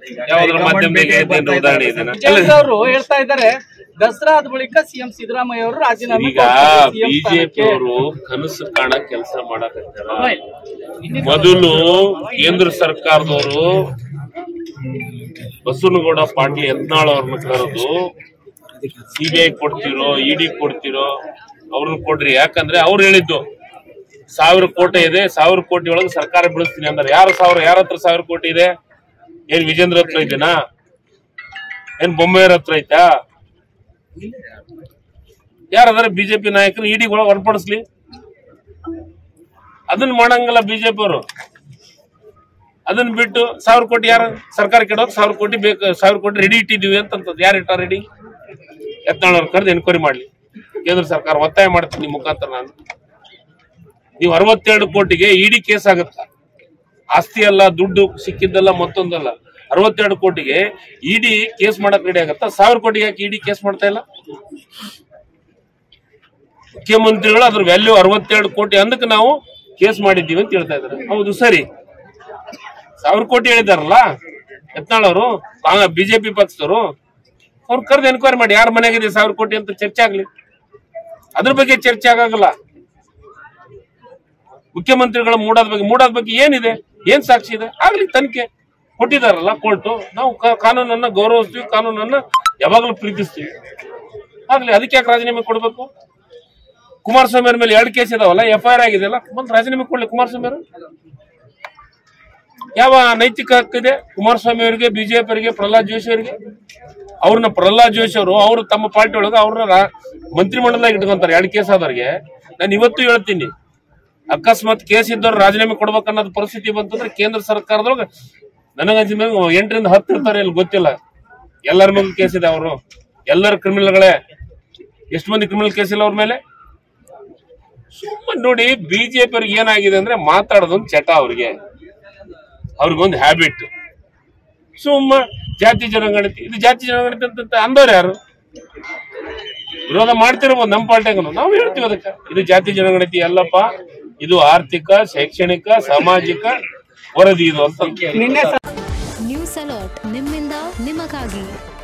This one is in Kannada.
ಯಾವ್ದ್ರ ಮಾಧ್ಯಮದಲ್ಲಿ ಏನ್ ಉದಾಹರಣೆ ಇದೆನಾ? ವಿಜಯೇಂದ್ರ ಅವರು ಹೇಳ್ತಾ ಇದ್ದಾರೆ ದಸರಾ ಆದ ಬಳಿಕ ಸಿಎಂ ಸಿದ್ದರಾಮಯ್ಯ ಅವರು ರಾಜೀನಾಮೆ ಈಗ ಬಿಜೆಪಿ ಅವರು ಕನಸು ಕಾಣ ಕೆಲಸ ಮಾಡಕತ್ತಾರ ಮೊದಲು ಕೇಂದ್ರ ಸರ್ಕಾರದವರು ಬಸವನಗೌಡ ಪಾಟೀಲ್ ಯತ್ನಾಳ್ ಅವ್ರನ್ನ ಕರೆದು ಸಿಬಿಐ ಕೊಡ್ತಿರೋ ಇಡಿ ಕೊಡ್ತಿರೋ ಅವ್ರನ್ನ ಕೊಡ್ರಿ ಯಾಕಂದ್ರೆ ಅವ್ರು ಹೇಳಿದ್ದು ಸಾವಿರ ಕೋಟಿ ಇದೆ ಸಾವಿರ ಕೋಟಿ ಒಳಗೆ ಸರ್ಕಾರ ಬಿಡಿಸ್ತೀನಿ ಅಂದ್ರೆ ಯಾರು ಸಾವಿರ ಯಾರ ಹತ್ರ ಸಾವಿರ ಕೋಟಿ ಇದೆ ಏನ್ ವಿಜೇಂದ್ರ ಹತ್ರ ಇದೆನಾ ಏನ್ ಬೊಮ್ಮೆಯವ್ರ ಹತ್ರ ಐತಾ ಯಾರದಾರ ಬಿಜೆಪಿ ನಾಯಕರು ಇಡಿ ಒಳಗೆ ಹೊರಪಡಿಸ್ಲಿ ಅದನ್ನ ಮಾಡಂಗಿಲ್ಲ ಬಿಜೆಪಿ ಅವರು ಅದನ್ನ ಬಿಟ್ಟು ಸಾವಿರ ಕೋಟಿ ಯಾರು ಸರ್ಕಾರ ಕೆಡೋಕ್ ಸಾವಿರ ಕೋಟಿ ಬೇಕು ಸಾವಿರ ಕೋಟಿ ರೆಡಿ ಇಟ್ಟಿದೀವಿ ಅಂತಂತದ್ ಯಾರು ಇಟ್ಟಾರ ರೆಡಿ ಯತ್ನಾಳ್ ಕರೆದು ಎನ್ಕ್ವೈರಿ ಮಾಡ್ಲಿ ಕೇಂದ್ರ ಸರ್ಕಾರ ಒತ್ತಾಯ ಮಾಡ್ತೀನಿ ನಿಮ್ ಮುಖಾಂತರ ನಾನು ನೀವು ಅರವತ್ತೆರಡು ಕೋಟಿಗೆ ಇಡಿ ಕೇಸ್ ಆಗುತ್ತ ಆಸ್ತಿ ಅಲ್ಲ ದುಡ್ಡು ಸಿಕ್ಕಿದ್ದಲ್ಲ ಮತ್ತೊಂದಲ್ಲ ಅರವತ್ತೆರಡು ಕೋಟಿಗೆ ಇಡಿ ಕೇಸ್ ಮಾಡಕ್ ರೆಡಿ ಆಗತ್ತ ಸಾವಿರ ಕೋಟಿಗೆ ಯಾಕೆ ಇಡಿ ಕೇಸ್ ಮಾಡ್ತಾ ಇಲ್ಲ ಮುಖ್ಯಮಂತ್ರಿಗಳು ಅದ್ರ ವ್ಯಾಲ್ಯೂ ಅರವತ್ತೆರಡು ಕೋಟಿ ಅಂದಕ್ಕೆ ನಾವು ಕೇಸ್ ಮಾಡಿದ್ದೀವಿ ಅಂತ ಹೇಳ್ತಾ ಇದ್ದಾರೆ ಹೌದು ಸರಿ ಸಾವಿರ ಕೋಟಿ ಹೇಳಿದಾರಲ್ಲ ಯತ್ನಾಳ್ ಅವರು ಬಿಜೆಪಿ ಪಕ್ಷದವರು ಅವ್ರು ಕರೆದು ಎನ್ಕ್ವೈರಿ ಮಾಡಿ ಯಾರ ಮನೆಗಿದೆ ಸಾವಿರ ಕೋಟಿ ಅಂತ ಚರ್ಚೆ ಆಗ್ಲಿ ಅದ್ರ ಬಗ್ಗೆ ಚರ್ಚೆ ಆಗಾಗಲ್ಲ ಮುಖ್ಯಮಂತ್ರಿಗಳ ಮೂಡಾದ ಬಗ್ಗೆ ಮೂಡಾದ ಬಗ್ಗೆ ಏನಿದೆ ಏನ್ ಸಾಕ್ಷಿ ಇದೆ ಆಗ್ಲಿ ತನಿಖೆ ಕೊಟ್ಟಿದಾರಲ್ಲ ಕೋರ್ಟು ನಾವು ಕಾ- ಕಾನೂನನ್ನ ಗೌರವಿಸ್ತೀವಿ ಕಾನೂನನ್ನ ಯಾವಾಗಲೂ ಪ್ರೀತಿಸ್ತೀವಿ ಆಗ್ಲಿ ಅದಕ್ಕೆ ಯಾಕೆ ರಾಜೀನಾಮೆ ಕೊಡ್ಬೇಕು ಕುಮಾರಸ್ವಾಮಿ ಅವ್ರ ಮೇಲೆ ಎರಡು ಕೇಸ್ ಇದಾವಲ್ಲ ಎಫ್ ಐ ಆರ್ ಆಗಿದೆಯಲ್ಲ ಬಂದು ರಾಜೀನಾಮೆ ಕೊಡ್ಲಿ ಕುಮಾರಸ್ವಾಮಿ ಅವರು ಯಾವ ನೈತಿಕ ಹಕ್ಕಿದೆ ಕುಮಾರಸ್ವಾಮಿ ಅವರಿಗೆ ಬಿಜೆಪಿ ಅವರಿಗೆ ಪ್ರಹ್ಲಾದ್ ಜೋಶಿ ಅವರಿಗೆ ಅವ್ರನ್ನ ಪ್ರಹ್ಲಾದ್ ಜೋಶಿ ಅವರು ಅವರು ತಮ್ಮ ಪಾರ್ಟಿ ಒಳಗೆ ಅವ್ರನ್ನ ಮಂತ್ರಿಮಂಡಲದಾಗ ಇಟ್ಕೊಂತಾರೆ ಎರಡು ಕೇಸ್ ಆದವ್ರಿಗೆ ನಾನು ಇವತ್ತು ಹೇಳ್ತೀನಿ ಅಕಸ್ಮಾತ್ ಕೇಸ್ ಇದ್ದವ್ರು ರಾಜೀನಾಮೆ ಕೊಡ್ಬೇಕು ಅನ್ನೋದು ಪರಿಸ್ಥಿತಿ ಬಂತಂದ್ರೆ ಕೇಂದ್ರ ಸರ್ಕಾರದೊಳಗೆ ನನಗಂಜಿದ ಮೇಲೆ ಎಂಟರಿಂದ ಹತ್ತು ಇರ್ತಾರೆ ಇಲ್ಲಿ ಗೊತ್ತಿಲ್ಲ ಎಲ್ಲರ ಮೇಲೆ ಕೇಸ್ ಇದೆ ಅವರು ಎಲ್ಲರ ಕ್ರಿಮಿನಲ್ಗಳೇ ಎಷ್ಟು ಮಂದಿ ಕ್ರಿಮಿನಲ್ ಕೇಸ್ ಇಲ್ಲ ಅವ್ರ ಮೇಲೆ ಸುಮ್ಮನೆ ನೋಡಿ ಬಿಜೆಪಿ ಅವ್ರಿಗೆ ಏನಾಗಿದೆ ಅಂದ್ರೆ ಮಾತಾಡೋದೊಂದು ಚಟ ಅವ್ರಿಗೆ ಅವ್ರಿಗೊಂದು ಹ್ಯಾಬಿಟ್ ಸುಮ್ಮ ಜಾತಿ ಜನಗಣತಿ ಇದು ಜಾತಿ ಜನಗಣತಿ ಅಂತ ಅಂದವ್ರು ಯಾರು ವಿರೋಧ ಮಾಡ್ತಿರ್ಬೋದು ನಮ್ಮ ಪಾರ್ಟಿಗೂ ನಾವು ಹೇಳ್ತೀವಿ ಅದಕ್ಕೆ ಇದು ಜಾತಿ ಜನಗಣತಿ ಅಲ್ಲಪ್ಪ ಇದು ಆರ್ಥಿಕ ಶೈಕ್ಷಣಿಕ ಸಾಮಾಜಿಕ ವರದಿ ಇದು ಅಂತ ನಿನ್ನೆ ನ್ಯೂಸ್ ಅಲರ್ಟ್ ನಿಮ್ಮಿಂದ ನಿಮಗಾಗಿ